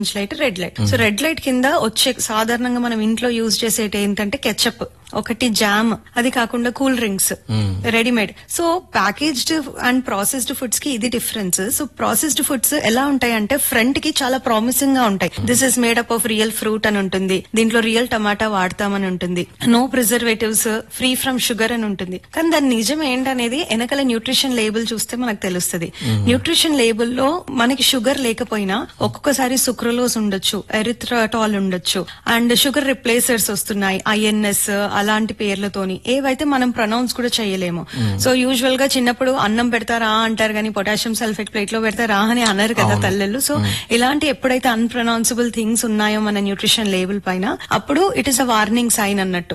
light red light so red light కింద వచ్చే సాధారణంగా మనం ఇంట్లో యూజ్ చేసేటి ఏంటంటే కెచప్ ఒకటి జామ్ అది కాకుండా cool drinks readymade so packaged and processed foods కి ఇది డిఫరెన్స్ సో ప్రాసెస్డ్ ఫుడ్స్ ఎలా ఉంటాయి అంటే ఫ్రంట్ కి చాలా ప్రామిసింగ్ గా ఉంటాయి this is made up of real fruit అని ఉంటుంది దీంట్లో రియల్ టమాటా వాడతామని ఉంటుంది no preservatives free from sugar అని ఉంటుంది కానీ దాని నిజం ఏంటనేది వెనకాల న్యూట్రిషన్ లేబుల్ చూస్తే మనకు తెలుస్తుంది న్యూట్రిషన్ లేబుల్ లో మనకి షుగర్ లేకపోయినా ఒక్కొక్కసారి సుక్రలోస్ ఉండొచ్చు ఎరిథ్రాటాల్ ఉండొచ్చు అండ్ షుగర్ రిప్లేసర్స్ వస్తున్నాయి ఐఎన్ఎస్ అలాంటి పేర్లతోని ఏవైతే మనం ప్రొనౌన్స్ కూడా చేయలేము సో యూజువల్ గా చిన్నప్పుడు అన్నం పెడతారా అంటారు కానీ పొటాషియం సల్ఫేట్ ప్లేట్ లో పెడతారా అని అనరు కదా తల్లెళ్ళు సో ఇలాంటి ఎప్పుడైతే అన్ప్రొనౌన్సిబుల్ థింగ్స్ ఉన్నాయో మన న్యూట్రిషన్ లేబుల్ పైన అప్పుడు it is a warning sign అన్నట్టు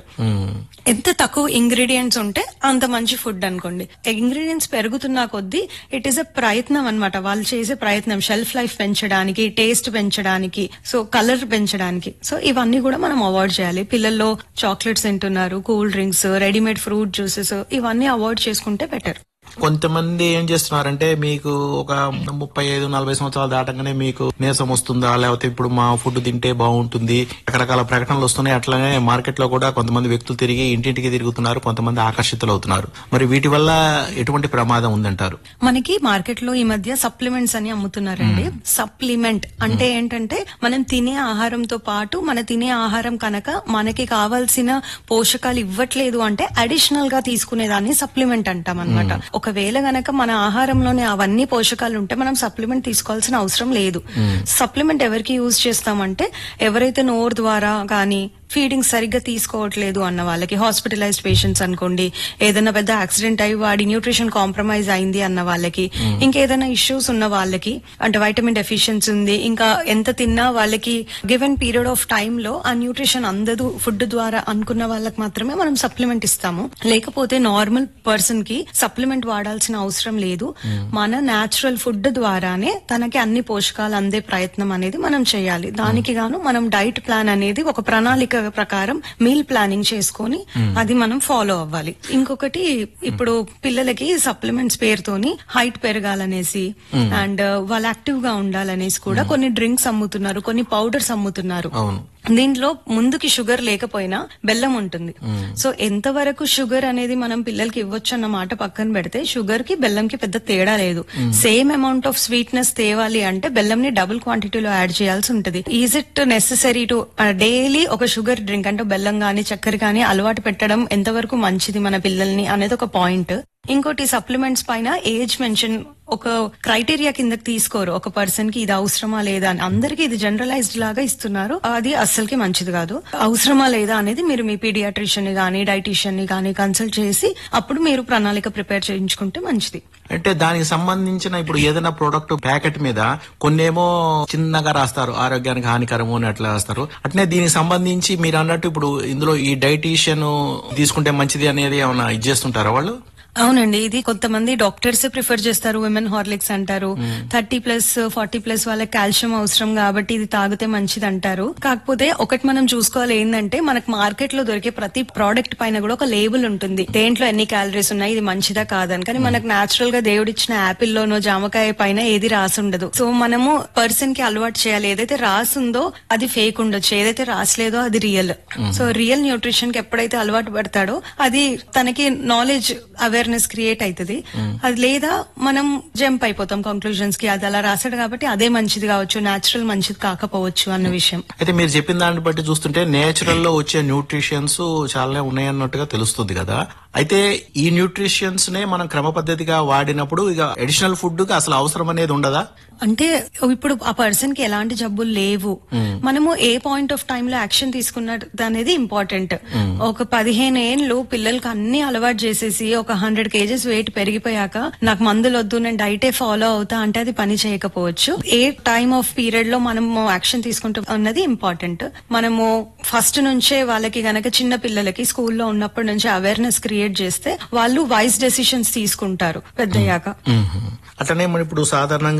ఎంత తక్కువ ఇంగ్రీడియంట్స్ ఉంటే అంత మంచి ఫుడ్ అనుకోండి ఇంగ్రీడియంట్స్ పెరుగుతున్నా కొద్దీ ఇట్ ఈస్ అ ప్రయత్నం అన్నమాట వాళ్ళు చేసే ప్రయత్నం షెల్ఫ్ లైఫ్ పెంచడానికి టేస్ట్ పెంచడానికి సో కలర్ పెంచడానికి సో ఇవన్నీ కూడా మనం అవాయిడ్ చేయాలి పిల్లల్లో చాక్లెట్స్ తింటున్నారు cool drinks readymade fruit juices ఇవన్నీ అవాయిడ్ చేసుకుంటే బెటర్ కొంతమంది ఏం చేస్తున్నారంటే మీకు ఒక ముప్పై ఐదు నలభై సంవత్సరాలు దాటంగానే మీకు నీరసం వస్తుందా లేకపోతే ఇప్పుడు మా ఫుడ్ తింటే బాగుంటుంది రకరకాల ప్రకటనలు వస్తున్నాయి అట్లానే మార్కెట్ లో కూడా కొంతమంది వ్యక్తులు తిరిగి ఇంటింటికి తిరుగుతున్నారు కొంతమంది ఆకర్షితులు అవుతున్నారు మరి వీటి వల్ల ఎటువంటి ప్రమాదం ఉందంటారు మనకి మార్కెట్ లో ఈ మధ్య సప్లిమెంట్స్ అని అమ్ముతున్నారండి సప్లిమెంట్ అంటే ఏంటంటే మనం తినే ఆహారంతో పాటు మన తినే ఆహారం కనుక మనకి కావాల్సిన పోషకాలు ఇవ్వట్లేదు అంటే అడిషనల్ గా తీసుకునేదాన్ని సప్లిమెంట్ అంటాం అనమాట ఒకవేళ గనక మన ఆహారంలోనే అవన్నీ పోషకాలు ఉంటే మనం సప్లిమెంట్ తీసుకోవాల్సిన అవసరం లేదు సప్లిమెంట్ ఎవరికి యూజ్ చేస్తామంటే ఎవరైతే నోరు ద్వారా కానీ ఫీడింగ్ సరిగ్గా తీసుకోవట్లేదు అన్న వాళ్ళకి హాస్పిటలైజ్డ్ పేషెంట్స్ అనుకోండి ఏదైనా పెద్ద యాక్సిడెంట్ అయి వాడి న్యూట్రిషన్ కాంప్రమైజ్ అయింది అన్న వాళ్ళకి ఇంకేదైనా ఇష్యూస్ ఉన్న వాళ్ళకి అంటే వైటమిన్ డెఫిషియన్సీ ఉంది ఇంకా ఎంత తిన్నా వాళ్ళకి గివెన్ పీరియడ్ ఆఫ్ టైమ్ లో ఆ న్యూట్రిషన్ అందదు ఫుడ్ ద్వారా అనుకున్న వాళ్ళకి మాత్రమే మనం సప్లిమెంట్ ఇస్తాము లేకపోతే నార్మల్ పర్సన్ కి సప్లిమెంట్ వాడాల్సిన అవసరం లేదు మన నేచురల్ ఫుడ్ ద్వారానే తనకి అన్ని పోషకాలు అందే ప్రయత్నం అనేది మనం చేయాలి దానికి గాను మనం డైట్ ప్లాన్ అనేది ఒక ప్రణాళిక ప్రకారం మీల్ ప్లానింగ్ చేసుకొని అది మనం ఫాలో అవ్వాలి ఇంకొకటి ఇప్పుడు పిల్లలకి సప్లిమెంట్స్ పేరుతోని హైట్ పెరగాలనేసి అండ్ వాళ్ళు యాక్టివ్ గా ఉండాలనేసి కూడా కొన్ని డ్రింక్స్ అమ్ముతున్నారు కొన్ని పౌడర్స్ అమ్ముతున్నారు అవును దీంట్లో ముందుకి షుగర్ లేకపోయినా బెల్లం ఉంటుంది సో ఎంత వరకు షుగర్ అనేది మనం పిల్లలకి ఇవ్వచ్చు అన్న మాట పక్కన పెడితే షుగర్ కి బెల్లం కి పెద్ద తేడా లేదు సేమ్ అమౌంట్ ఆఫ్ స్వీట్నెస్ తేవాలి అంటే బెల్లం ని డబుల్ క్వాంటిటీలో యాడ్ చేయాల్సి ఉంటుంది is it necessary to daily ఒక షుగర్ డ్రింక్ అంటే బెల్లం గానీ చక్కెర గానీ అలవాటు పెట్టడం ఎంతవరకు మంచిది మన పిల్లల్ని అనేది ఒక పాయింట్ ఇంకోటి సప్లిమెంట్స్ పైన ఏజ్ మెన్షన్ ఒక క్రైటీరియా కిందకి తీసుకోరు ఒక పర్సన్ కి ఇది అవసరమా లేదా అని అందరికి ఇది జనరలైజ్డ్ లాగా ఇస్తున్నారు అది అస్సలకి మంచిది కాదు అవసరమా లేదా అనేది మీరు మీ పీడియాట్రిషియన్ ని గానీ డైటీషియన్ ని గానీ కన్సల్ట్ చేసి అప్పుడు మీరు ప్రణాళిక ప్రిపేర్ చేయించుకుంటే మంచిది అంటే దానికి సంబంధించిన ఇప్పుడు ఏదైనా ప్రోడక్ట్ ప్యాకెట్ మీద కొన్నేమో చిన్నగా రాస్తారు ఆరోగ్యానికి హానికరము అని అట్లా రాస్తారు అట్నే దీనికి సంబంధించి మీరు అన్నట్టు ఇప్పుడు ఇందులో ఈ డైటీషియన్ తీసుకుంటే మంచిది అనేది ఏమైనా ఇది చేస్తుంటారా వాళ్ళు అవునండి ఇది కొంతమంది డాక్టర్స్ ప్రిఫర్ చేస్తారు విమెన్ హార్లిక్స్ అంటారు థర్టీ ప్లస్ ఫార్టీ ప్లస్ వాళ్ళకి కాల్షియం అవసరం కాబట్టి ఇది తాగితే మంచిది అంటారు కాకపోతే ఒకటి మనం చూసుకోవాలి ఏంటంటే మనకు మార్కెట్ లో దొరికే ప్రతి ప్రోడక్ట్ పైన కూడా ఒక లేబుల్ ఉంటుంది దేంట్లో ఎన్ని క్యాలరీస్ ఉన్నాయి ఇది మంచిదా కాదని కానీ మనకు నేచురల్ గా దేవుడిచ్చిన యాపిల్ లోనో జామకాయ పైన ఏది రాసి ఉండదు సో మనము పర్సన్ కి అలవాటు చేయాలి ఏదైతే రాసుందో అది ఫేక్ ఉండొచ్చు ఏదైతే రాసలేదో అది రియల్ సో రియల్ న్యూట్రిషన్ కి ఎప్పుడైతే అలవాటు పడతాడో అది తనకి నాలెడ్జ్ అవేర్నెస్ క్రియేట్ అవుతుంది అది లేదా మనం జంప్ అయిపోతాం కంక్లూజన్స్ కి అది అలా రాసాడు కాబట్టి అదే మంచిది కావచ్చు నేచురల్ మంచిది కాకపోవచ్చు అన్న విషయం అయితే మీరు చెప్పిన దాన్ని బట్టి చూస్తుంటే నేచురల్ లో వచ్చే న్యూట్రిషన్స్ చాలానే ఉన్నాయన్నట్టుగా తెలుస్తుంది కదా అయితే ఈ న్యూట్రిషన్స్ నే మనం క్రమ పద్ధతిగా వాడినప్పుడు ఇక అడిషనల్ ఫుడ్ కి అసలు అవసరం అనేది ఉండదా అంటే ఇప్పుడు ఆ పర్సన్ కి ఎలాంటి జబ్బులు లేవు మనము ఏ పాయింట్ ఆఫ్ టైం లో యాక్షన్ తీసుకున్నది అనేది ఇంపార్టెంట్ ఒక పదిహేను ఏళ్ళు పిల్లలకి అన్ని అలవాటు చేసేసి ఒక హండ్రెడ్ కేజెస్ వెయిట్ పెరిగిపోయాక నాకు మందులు వద్దు నేను డైటే ఫాలో అవుతా అంటే అది పని చేయకపోవచ్చు ఏ టైం ఆఫ్ పీరియడ్ లో మనము యాక్షన్ తీసుకుంటాం అన్నది ఇంపార్టెంట్ మనము ఫస్ట్ నుంచే వాళ్ళకి గనక చిన్న పిల్లలకి స్కూల్లో ఉన్నప్పటి నుంచి అవేర్నెస్ క్రియేట్ చేస్తే వాళ్ళు వైస్ డెసిషన్స్ తీసుకుంటారు పెద్దయ్యాక అట్లనే మనం ఇప్పుడు సాధారణంగా మహిళ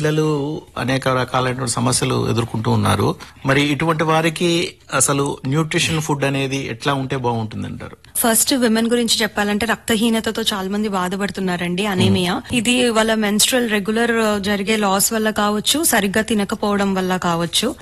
మహిళలు అనేక రకాలైనటువంటి సమస్యలు ఎదుర్కొంటూ ఉన్నారు మరి ఇటువంటి వారికి అసలు న్యూట్రిషన్ ఫుడ్ అనేది ఎట్లా ఉంటే బాగుంటుంది అంటారు ఫస్ట్ విమెన్ గురించి చెప్పాలంటే రక్తహీనతతో చాలా మంది బాధపడుతున్నారండి అనేమియా ఇది వాళ్ళ మెన్స్ట్రల్ రెగ్యులర్ జరిగే లాస్ వల్ల కావచ్చు సరిగ్గా తినకపోవడం వల్ల కావచ్చు